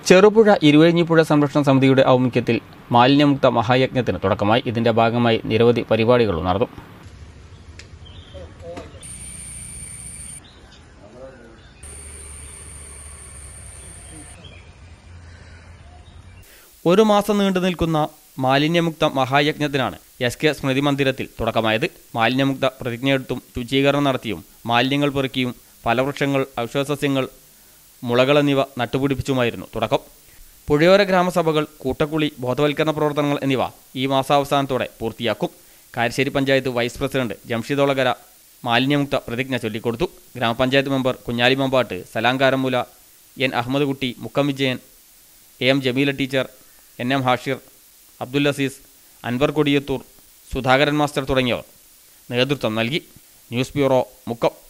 ചെറുപുഴ ഇരുവഴിഞ്ഞിപ്പുഴ സംരക്ഷണ സമിതിയുടെ ആഭിമുഖ്യത്തിൽ മാലിന്യമുക്ത മഹായജ്ഞത്തിന് തുടക്കമായി ഇതിന്റെ ഭാഗമായി നിരവധി പരിപാടികളും നടന്നു ഒരു മാസം നീണ്ടു നിൽക്കുന്ന മാലിന്യമുക്ത മഹായജ്ഞത്തിനാണ് എസ് കെ സ്മൃതി മന്ദിരത്തിൽ തുടക്കമായത് മാലിന്യമുക്ത പ്രതിജ്ഞയെടുത്തും ശുചീകരണം നടത്തിയും മാലിന്യങ്ങൾ പെറുക്കിയും ഫലവൃക്ഷങ്ങൾ ഔഷധസസ്യങ്ങൾ മുളകൾ എന്നിവ നട്ടുപിടിപ്പിച്ചുമായിരുന്നു തുടക്കം പുഴയോര ഗ്രാമസഭകൾ കൂട്ടക്കുളി ബോധവൽക്കരണ പ്രവർത്തനങ്ങൾ എന്നിവ ഈ മാസാവസാനത്തോടെ പൂർത്തിയാക്കും കാരശ്ശേരി പഞ്ചായത്ത് വൈസ് പ്രസിഡന്റ് ജംഷിദോളകര മാലിന്യമുക്ത പ്രതിജ്ഞ ചൊല്ലിക്കൊടുത്തു ഗ്രാമപഞ്ചായത്ത് മെമ്പർ കുഞ്ഞാലി മമ്പാട്ട് സലാങ്കാരമൂല N Ahammed Kutty Mukkam Vijayan A M Jameela teacher N M Hashir Abdul Azeez Anwar Kodiyathur Sudhakaran master തുടങ്ങിയവർ നേതൃത്വം നൽകി ന്യൂസ് ബ്യൂറോ മുക്കം